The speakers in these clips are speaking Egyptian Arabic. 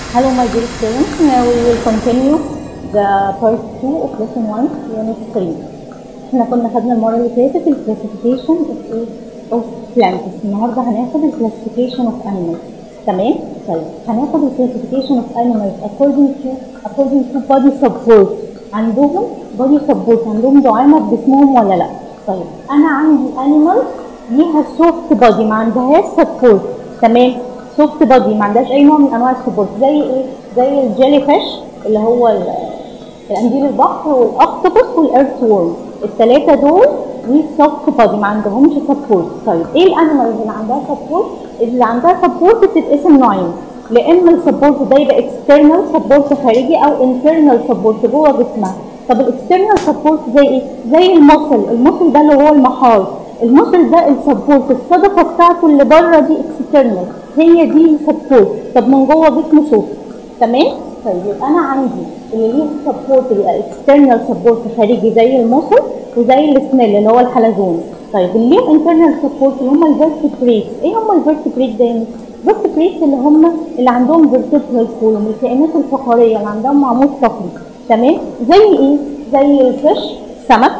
Hello my dear students, now we will continue the part 2 of lesson 1 unit 3 احنا كنا خدنا المرة اللي فاتت ال classification of ايه of plants النهاردة هناخد ال classification of animals تمام؟ طيب هناخد ال classification of animals according to according to body support عندهم body support عندهم دعامة بجسمهم ولا لا؟ طيب أنا عندي animal ليها soft body ما عندهاش support تمام؟ سوفت بادي ما عندهاش اي نوع من انواع السبورت زي ايه زي الجيلي فيش اللي هو ال- القنديل البحر والاكتوبوس والارث وورم الثلاثه دول ليه سوفت بادي ما عندهمش سبورت طيب ايه الانيمالز اللي عندها سبورت اللي عندها سبورت بتتقسم نوعين لا اما السبورت ده يبقى اكسترنال سبورت خارجي او انترنال سبورت جوه جسمها طب الاكسترنال سبورت زي ايه زي المصل المصل ده اللي هو المحار المصل ده السبورت الصدفه بتاعته اللي بره دي اكسترنال هي دي سبورت طب من جوه جسمه صوت تمام طيب يبقى انا عندي اللي ليه سبورت بيبقى اكسترنال سبورت خارجي زي المصل وزي السنيل اللي هو الحلزون طيب اللي ليهم انترنال سبورت اللي هم الفيرتبريتس ايه هم الفيرتبريت ده الفيرتبريتس اللي هم اللي عندهم فيرتبرال كولوم الكائنات الفقريه اللي عندهم عمود فقري تمام زي ايه زي الفيش سمك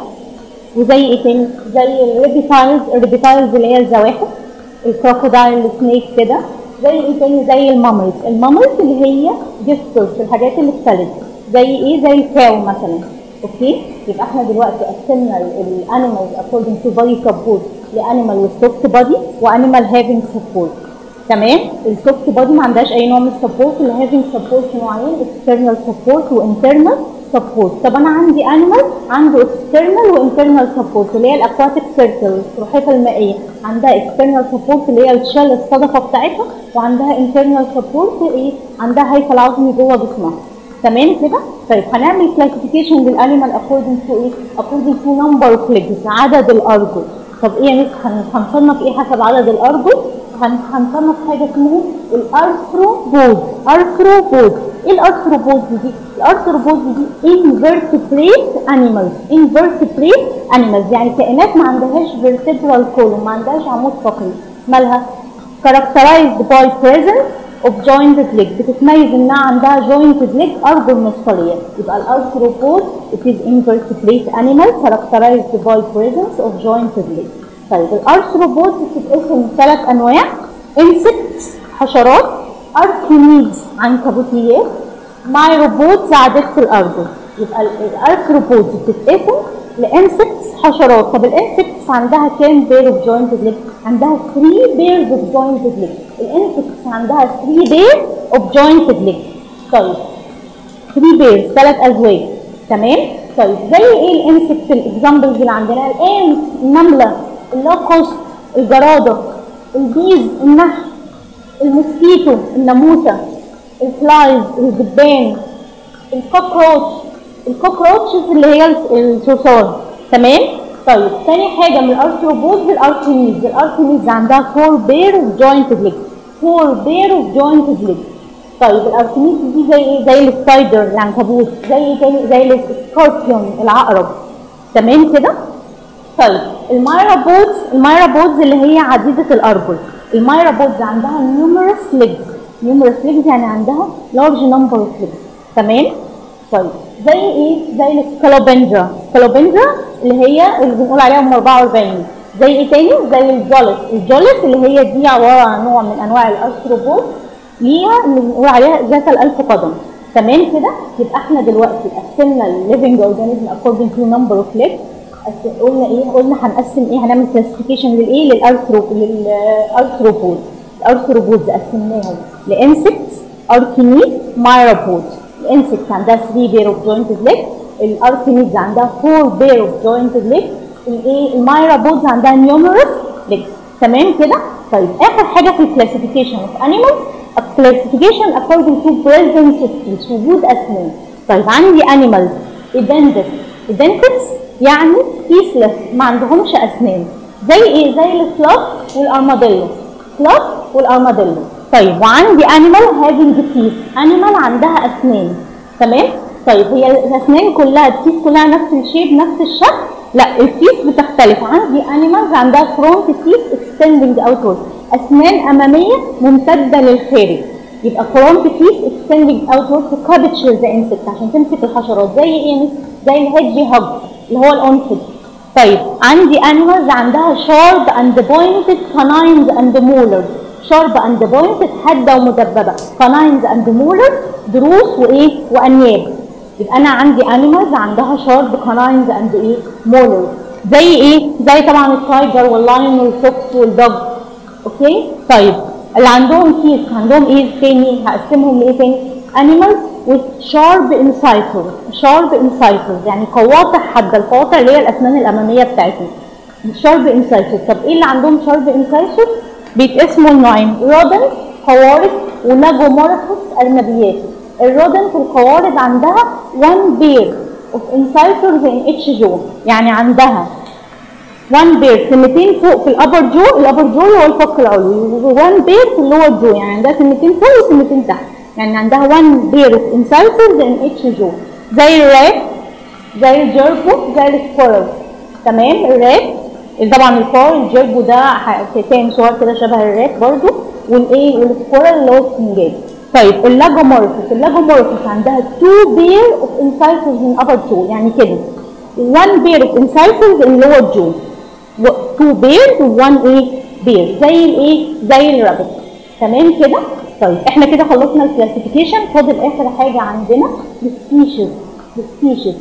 وزي ايه تاني زي الريبيتايلز الريبيتايلز اللي هي الزواحف الكروكودايل السنيك كده زي ايه تاني زي المامرز المامرز اللي هي جسترز الحاجات اللي بتلد زي ايه زي الكاو مثلا اوكي يبقى احنا دلوقتي قسمنا الانيمالز according to body support لانيمال with soft body وانيمال having support تمام السوفت بادي ما عندهاش اي نوع من السبورت اللي هافينج سبورت نوعين اكسترنال سبورت وانترنال سبورت طب انا عندي انيمال عنده اكسترنال وانترنال سبورت اللي هي الاكواتيك سيركل السلحفاه المائيه عندها اكسترنال سبورت اللي هي الشل الصدفه بتاعتها وعندها انترنال سبورت ايه عندها هيكل عظمي جوه جسمها تمام كده طيب هنعمل كلاسيفيكيشن للانيمال according to ايه according to number of legs عدد الارجل طب ايه يا مس هن- هنصنف ايه حسب عدد الارجل هن- هنصنف حاجه اسمها الارثروبود ارثروبود ايه الارثروبود دي الارثروبود دي invertebrate animals invertebrate animals يعني كائنات ما عندهاش vertebral column ما عندهاش عمود فقري مالها characterized by presence of jointed leg بتتميز انها عندها jointed leg ارجل مفصليه يبقى الارثروبود it is invertebrate animal characterized by presence of jointed leg طيب الارثروبود بتتقسم ثلاث انواع insects حشرات اركيميدز عنكبوتيات مايروبودز عادة الارجل يبقى الارثروبود بتتقسم لانسكتس حشرات طب الانسكتس عندها كام بير اوف جوينتد ليج عندها 3 بيرز اوف جوينتد ليج الانسكتس عندها 3 بير اوف جوينتد ليج طيب 3 بيرز ثلاث ازواج تمام طيب زي ايه الانسكت الاكزامبلز اللي عندنا الانت النمله اللوكوست الجراده البيز النحل الموسكيتو الناموسه الفلايز الدبان الكوكروتش الكوكروتشز اللي هي الصرصار تمام طيب تاني حاجه من الارثروبودز الارتيميز الارتيميز عندها فور بير اوف جوينتد ليج فور بير اوف جوينتد ليج طيب الارتيميز دي زي ايه زي السبايدر العنكبوت زي ايه تاني زي السكوربيون العقرب تمام كده طيب المايرا بودز المايرا بودز اللي هي عديدة الأرجل المايرا بودز عندها numerous legs numerous legs يعني عندها large number of legs تمام طيب زي ايه زي السكالوبندرا السكالوبندرا اللي هي اللي بنقول عليها ام 44 زي ايه تاني زي الجولس الجولس اللي هي دي عباره عن نوع من انواع الارثروبود ليها اللي بنقول عليها ذات الالف قدم تمام كده يبقى احنا دلوقتي قسمنا الليفنج اورجانيزم according to number of legs أس- قلنا ايه قلنا هنقسم ايه هنعمل كلاسيفيكيشن للايه للارثرو للارثروبود الارثروبودز قسمناهم لانسكتس اركينيد مايرابودز الانسكت عندها 3 بير اوف جوينتد ليج الاركينيدز عندها 4 بير اوف جوينتد ليج الايه المايرابودز عندها نيوميرس ليجز تمام كده طيب اخر حاجه في الكلاسيفيكيشن اوف انيمالز classification according to presence of teeth وجود اسنان طيب عندي animals edentic edentics يعني teethless ما عندهمش اسنان زي ايه زي السلاف والارماديلو سلاف والارماديلو طيب وعندي animal having teeth animal عندها اسنان تمام طيب هي الاسنان كلها التيث كلها نفس الشيب نفس الشكل لا التيث بتختلف عندي animals عندها front teeth extending outward اسنان اماميه ممتده للخارج يبقى quantities extending outward to capture the insect عشان تمسك الحشرات زي ايه مس زي الهيدجي هوج اللي هو الانفد طيب عندي animals عندها sharp and pointed canines and molars sharp and pointed حاده ومدببه canines and molars ضروس وايه وانياب يبقى انا عندي animals عندها sharp canines and ايه molars زي ايه زي طبعا التايجر واللاين والفوكس والدوج اوكي طيب اللي عندهم تيث عندهم ايه تاني هقسمهم لايه تاني animals with sharp incisors sharp incisors يعني قواطع حاده القواطع اللي هي الاسنان الاماميه بتاعتنا sharp incisors طب ايه اللي عندهم sharp incisors بيتقسموا لنوعين رودن قوارض ولاجومورفوس ارنبيات الرودن في القوارض عندها one pair of incisors in each jaw يعني عندها وان بير سنتين فوق في الابر جو الابر جو هو الفك العلوي وان بير في اللور جو يعني عندها سنتين فوق وسنتين تحت يعني عندها وان بير اوف انسايسرز ان اتش جو زي الرات زي الجربو زي السكورل تمام الرات طبعا الفار الجربو ده كائن صغير كده شبه الرات برضو والايه والسكورل اللي هو السنجاب طيب اللاجومورفوس اللاجومورفوس عندها تو بير اوف انسايسرز ان ابر جو يعني كده one pair of incisors in lower jaw two pairs one ايه بير زي الايه زي الرابط تمام كده طيب احنا كده خلصنا الكلاسيفيكيشن فاضل اخر حاجه عندنا السبيشيز السبيشيز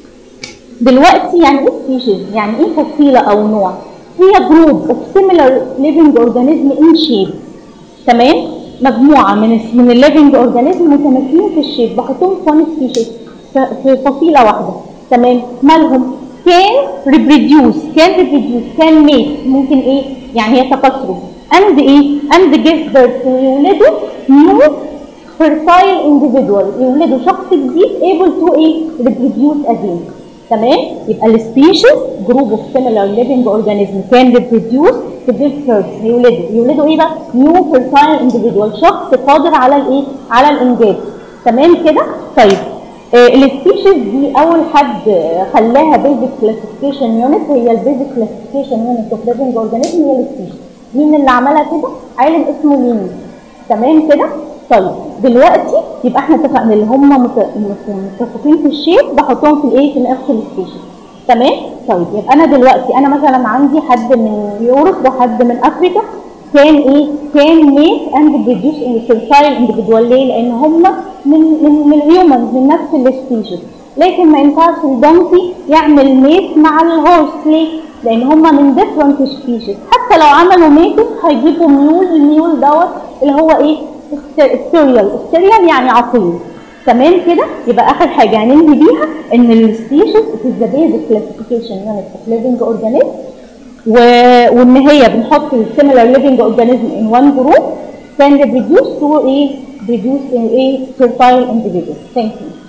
دلوقتي يعني ايه سبيشيز يعني ايه فصيله او نوع هي جروب اوف سيميلار ليفنج اورجانيزم ان شيب تمام مجموعه من من الليفنج اورجانيزم متماثلين في الشيب بحطهم في وان سبيشيز في فصيله واحده تمام مالهم كان ريبريديوس كان ريبريديوس كان ميت ممكن ايه يعني يتكاثروا اند ايه اند جيف بيرث ويولدوا نيو fertile individual يولدوا شخص جديد able to ايه reproduce again تمام يبقى السبيشيز جروب اوف سيميلار ليفنج اورجانيزم كان ريبروديوس to give birth يولدوا يولدوا ايه بقى نيو fertile individual شخص قادر على الايه على الانجاب تمام كده طيب السبيشيز دي اول حد خلاها بيزك كلاسيفيكيشن يونت هي البيزك كلاسيفيكيشن يونت اوف ليفنج اورجانيزم هي السبيشيز مين اللي عملها كده عالم اسمه ليني تمام كده طيب دلوقتي يبقى احنا اتفقنا اللي هم متفقين في الشيب بحطهم في الايه في نفس السبيشيز تمام طيب يبقى انا دلوقتي انا مثلا عندي حد من يوروب وحد من افريقيا كان ايه كان ميت اند بروديوس ان فيرتايل اندفيدوال ليه لان هم من من من الهيومنز من نفس السبيشيز لكن ما ينفعش الدونكي يعمل ميت مع الهورس ليه لان هم من ديفرنت سبيشيز حتى لو عملوا ميتنج هيجيبوا ميول الميول دوت اللي هو ايه ستيريال ستيريال يعني عقيم تمام كده يبقى اخر حاجه هننهي بيها ان السبيشيز is the basic classification unit of living organism و... وان هي بنحط السيميلار ليفنج اورجانيزم ان وان جروب can reproduce to a reduce a fertile individual. Thank you.